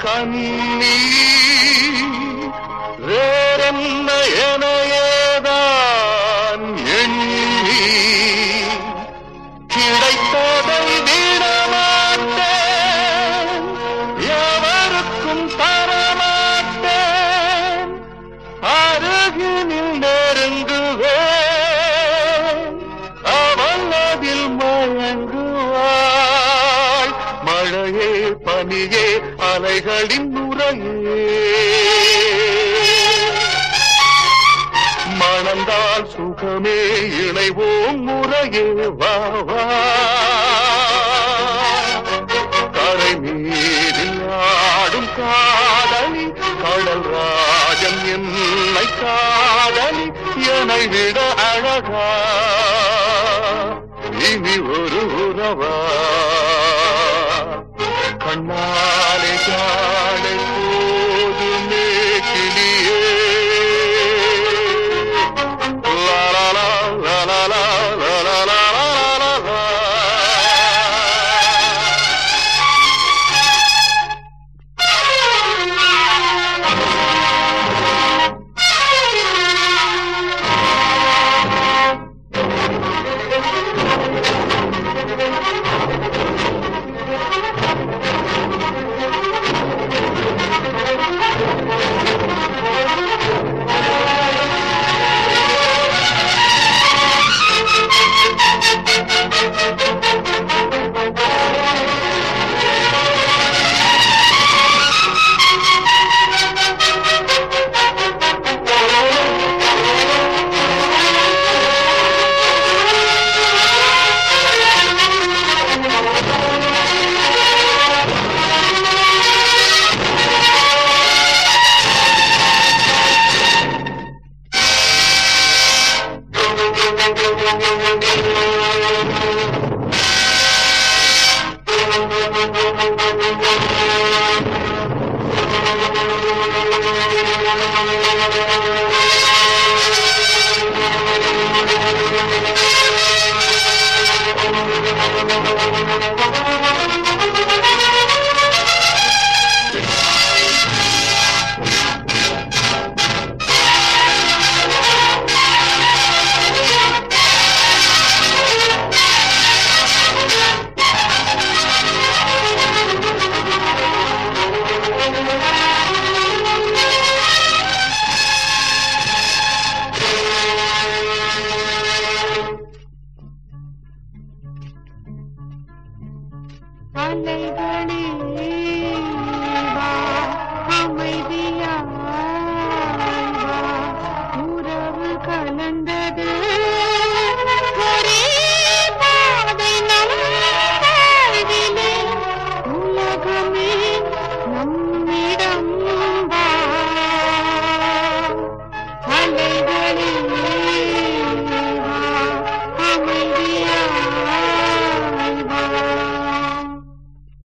கண்ணி வேறென்ன எனையேதான் எண்ணி கிடைத்ததை விடமாட்டேன் எவருக்கும் தரமாட்டேன் அருகினில் நெருங்குவேன் அவள் அதில் மயங்குவாள் மழையே பனியே அலைகளின் நுரையே மணந்தால் சுகமே இணைவோம் முறையே வா வா கரை மீதில் ஆடும் காதலி கடல் ராஜன் என்னை காதலி என்னை விட அழகா இனி ஒரு உறவா கண்ணாலே ஜாடை போதுமே கிளியே லா லா லா லா லா லா லா லா லா லா லா. அலைகளே வா அமைதியாய் வா உறவு கலந்தது ஒரே பாதை நம் வாழ்விலே உலகமே நம்மிடம் வா அலைகளில்